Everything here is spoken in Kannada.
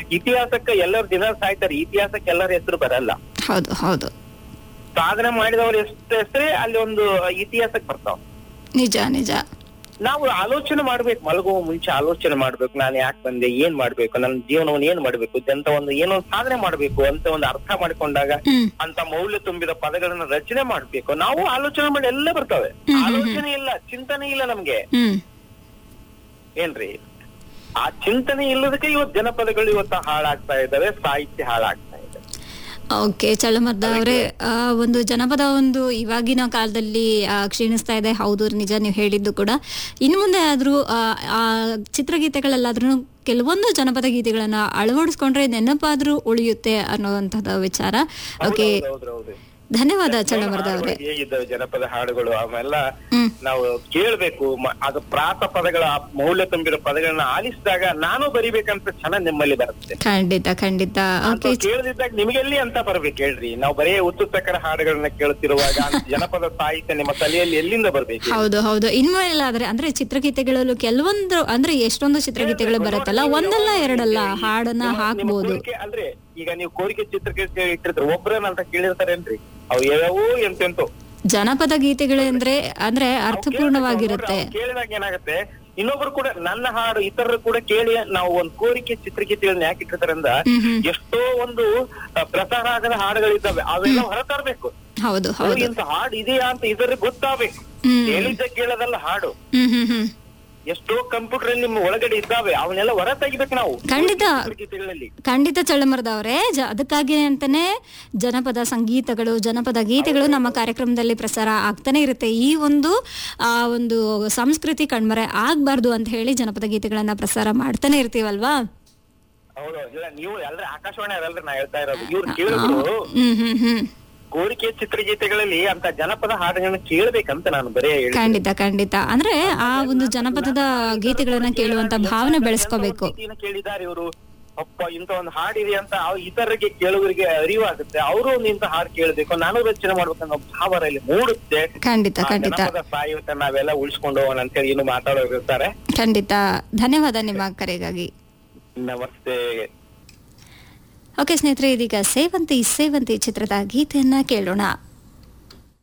ಇತಿಹಾಸಕ್ಕೆ ಎಲ್ಲರ ಜನ ಸಾಯ್ತಾರೆ ಇತಿಹಾಸಕ್ಕೆ ಎಲ್ಲರ ಹೆಸರು ಬರಲ್ಲ ಹೌದು ಹೌದು ಸಾಧನೆ ಮಾಡಿದವ್ರ ಎಷ್ಟು ಹೆಸರೇ ಅಲ್ಲಿ ಒಂದು ಇತಿಹಾಸಕ್ಕೆ ಬರ್ತಾವ ನಿಜ ನಿಜ ನಾವು ಆಲೋಚನೆ ಮಾಡ್ಬೇಕು ಮಲಗುವ ಮುಂಚೆ ಆಲೋಚನೆ ಮಾಡ್ಬೇಕು ನಾನು ಯಾಕೆ ಬಂದೆ ಏನ್ ಮಾಡ್ಬೇಕು ನನ್ನ ಜೀವನವನ್ನು ಏನ್ ಮಾಡ್ಬೇಕು ಅಂತ ಒಂದು ಏನೋ ಒಂದು ಸಾಧನೆ ಮಾಡ್ಬೇಕು ಅಂತ ಒಂದು ಅರ್ಥ ಮಾಡ್ಕೊಂಡಾಗ ಹ್ಮ್ ಅಂತ ಮೌಲ್ಯ ತುಂಬಿದ ಪದಗಳನ್ನ ರಚನೆ ಮಾಡ್ಬೇಕು ನಾವು ಆಲೋಚನೆ ಮಾಡಿ ಎಲ್ಲ ಬರ್ತವೆ ಆಲೋಚನೆ ಇಲ್ಲ ಚಿಂತನೆ ಇಲ್ಲ ನಮ್ಗೆ ಹ್ಮ್ ಏನ್ರಿ ಆ ಚಿಂತನೆ ಇಲ್ಲದಕ್ಕೆ ಇವತ್ತು ಜನಪದಗಳು ಇವತ್ತು ಹಾಳಾಗ್ತಾ ಇದ್ದಾವೆ ಸಾಹಿತ್ಯ ಹಾಳಾಗ್ತಾ ಇದೆ ಓಕೆ ಚಳಮರ್ದ ಅವರೇ ಆ, ಒಂದು ಜನಪದ ಒಂದು ಇವಾಗಿನ ಕಾಲದಲ್ಲಿ ಆ, ಕ್ಷೀಣಿಸ್ತಾ ಇದೆ ಹೌದು ನಿಜ ನೀವು ಹೇಳಿದ್ದು ಕೂಡ ಇನ್ನು ಮುಂದೆ ಆದ್ರೂ ಆ, ಆ ಚಿತ್ರಗೀತೆಗಳಲ್ಲಾದ್ರೂ ಕೆಲವೊಂದು ಜನಪದ ಗೀತೆಗಳನ್ನ ಅಳವಡಿಸ್ಕೊಂಡ್ರೆ ನೆನಪಾದ್ರೂ ಉಳಿಯುತ್ತೆ ಅನ್ನೋವಂಥದ್ದು ವಿಚಾರ ಓಕೆ ಹೌದೌದು ಧನ್ಯವಾದ ಚಳಮರ್ದ ಅವರೇ ಹೇಗಿದ್ದಾವೆ ಜನಪದ ಹಾಡುಗಳು ಅವೆಲ್ಲ ಹ್ಮ್ ನಾವು ಕೇಳ್ಬೇಕು ಮ- ಅದು ಪ್ರಾಸ ಪದಗಳ ಆ ಮೌಲ್ಯ ತುಂಬಿರೋ ಪದಗಳನ್ನ ಆಲಿಸಿದಾಗ ನಾನು ಬರಿಬೇಕಂತ ಕ್ಷಣ ನಿಮ್ಮಲ್ಲಿ ಬರುತ್ತೆ ಖಂಡಿತ ಖಂಡಿತ ಓಕೆ ಕೇಳದಿದ್ದಾಗ ನಿಮಗೆಲ್ಲಿ ಅಂತ ಬರ್ಬೇಕು ಹೇಳ್ರಿ ನಾವು ಬರೀ ಉತ್ತುತ್ತಕರ ಹಾಡುಗಳನ್ನ ಕೇಳುತ್ತಿರುವಾಗ ಅಂತ ಜನಪದ ಸಾಹಿತ್ಯ ನಿಮ್ಮ ತಲೆಯಲ್ಲಿ ಎಲ್ಲಿಂದ ಬರ್ಬೇಕು ಹೌದು ಹೌದು ಇನ್ಮೇಲಾದ್ರೆ ಅಂದ್ರೆ ಚಿತ್ರಗೀತೆಗಳಲ್ಲೂ ಕೆಲವೊಂದು ಅಂದ್ರೆ ಎಷ್ಟೊಂದು ಚಿತ್ರಗೀತೆಗಳು ಬರುತ್ತಲ್ಲ ಒಂದಲ್ಲ ಎರಡಲ್ಲ ಹಾಡನ್ನ ನಿಮ್ಮ- ನಿಮ್ಮ ಹಾಕ್ಬೋದು ಕೋರಿಕೆ ಅಂದ್ರೆ ಈಗ ನೀವು ಕೋರಿಕೆ ಚಿತ್ರಕ್ಕೆ ಇಟ್ಟಿರ್ತಾರೆ ಒಬ್ರನ್ನಂತ ಕೇಳಿರ್ತಾರೇನ್ರಿ ಅವು ಯಾವೋ ಎಂತೆಂತೋ ಜನಪದ ಗೀತೆಗಳು ಅಂದ್ರೆ ಅಂದ್ರೆ ಅರ್ಥಪೂರ್ಣವಾಗಿರುತ್ತೆ ಅವ್ರು ಕೇಳಿದಾಗ ಏನಾಗುತ್ತೆ ಇನ್ನೊಬ್ರು ಕೂಡ ನನ್ನ ಹಾಡು ಇತರರು ಕೂಡ ಕೇಳಿ ನಾವು ಒಂದು ಕೋರಿಕೆ ಚಿತ್ರಗೀತೆಗಳನ್ನ ಯಾಕೆ ಇಟ್ಟಿರ್ತಾರೆ ಅಂದ್ರ ಹ್ಮ್ ಹ್ಮ್ ಎಷ್ಟೋ ಒಂದು ಆ, ಪ್ರಸಾರ ಆಗದ ಹಾಡುಗಳಿದ್ದಾವೆ ಅವೆಲ್ಲ ಹೊರತರ್ಬೇಕು ಹೌದು ಅವ್ರಿಗೆ ಹೌದು ಇಂತ ಹಾಡು ಇದೆಯಾ ಅಂತ ಇತರಿಗೆ ಗೊತ್ತಾಗ್ಬೇಕು ಹ್ಮ್ ಕೇಳಿದ್ದ ಕೇಳದಲ್ಲ ಹಾಡು ಹ್ಮ್ ಹ್ಮ್ ಹ್ಮ್ ಎಷ್ಟೋ ಕಂಪ್ಯೂಟರ್ ನಿಮ್ಮ ಒಳಗಡೆ ಇದ್ದಾವೆ ಅವನ್ನೆಲ್ಲ ಹೊರ ತೆಗಿಬೇಕು ನಾವು ಖಂಡಿತ ಚಿತ್ರಗೀತೆಗಳಲ್ಲಿ ಖಂಡಿತ ಚಳ್ಳಮರದ ಅವರೇ ಜ ಅದಕ್ಕಾಗಿ ಅಂತಾನೆ ಜನಪದ ಸಂಗೀತಗಳು ಜನಪದ ಗೀತೆಗಳು ನಮ್ಮ ಕಾರ್ಯಕ್ರಮದಲ್ಲಿ ಪ್ರಸಾರ ಆಗ್ತಾನೆ ಇರುತ್ತೆ ಈ ಒಂದು ಆ ಒಂದು ಸಂಸ್ಕೃತಿ ಕಣ್ಮರೆ ಆಗ್ಬಾರ್ದು ಅಂತ ಹೇಳಿ ಜನಪದ ಗೀತೆಗಳನ್ನ ಪ್ರಸಾರ ಮಾಡ್ತಾನೆ ಇರ್ತೀವಲ್ವಾ ಹೌದು ಇಲ್ಲ ನೀವು ಎಲ್ಲರ ಆಕಾಶವಾಣಿ ಅದಲ್ರಿ ನಾ ಹೇಳ್ತಾ ಇರೋದು ಇವ್ರು ಕೇಳಿದ್ರು ಹ್ಮ್ ಹ್ಮ್ ಹ್ಮ್ ಕೋರಿಕೆ ಚಿತ್ರಗೀತೆಗಳಲ್ಲಿ ಅಂತ ಜನಪದ ಹಾಡುಗಳನ್ನ ಕೇಳ್ಬೇಕಂತ ನಾನು ಬರೇ ಹೇಳಿ ಖಂಡಿತ ಖಂಡಿತ ಅಂದ್ರೆ ಆ ಒಂದು ಜನಪದದ ಗೀತೆಗಳನ್ನ ಕೇಳುವಂತ ಭಾವನೆ ಬೆಳೆಸ್ಕೋಬೇಕು ಗೀತೆಯನ್ನ ಕೇಳಿದ್ದಾರೆ ಇವರು ಅಪ್ಪ ಇಂತ ಒಂದು ಹಾಡಿದೆ ಅಂತ ಅವ್ ಇತರರಿಗೆ ಕೇಳುವರಿಗೆ ಅರಿವಾಗುತ್ತೆ ಅವರು ಒಂದು ಇಂತ ಹಾಡು ಕೇಳ್ಬೇಕು ನಾನು ರಚನೆ ಮಾಡ್ಬೇಕನ್ನೋ ಭಾವ ಅವರಲ್ಲಿ ಮೂಡುತ್ತೆ ಖಂಡಿತ ಆ ಖಂಡಿತ ಜನಪದ ಸಾಹಿತ್ಯ ನಾವೆಲ್ಲ ಉಳಿಸ್ಕೊಂಡು ಹೋಗೋಣ ಅಂತೇಳಿ ಇನ್ನು ಮಾತಾಡೋರು ಇರ್ತಾರೆ ಖಂಡಿತ ಧನ್ಯವಾದ ನಿಮ್ಮ ಕರೆಗಾಗಿ ನಮಸ್ತೆ ಓಕೆ ಸ್ನೇಹಿತರೆ ಇದೀಗ ಸೇವಂತಿ ಸೇವಂತಿ ಚಿತ್ರದ ಗೀತೆಯನ್ನ ಕೇಳೋಣ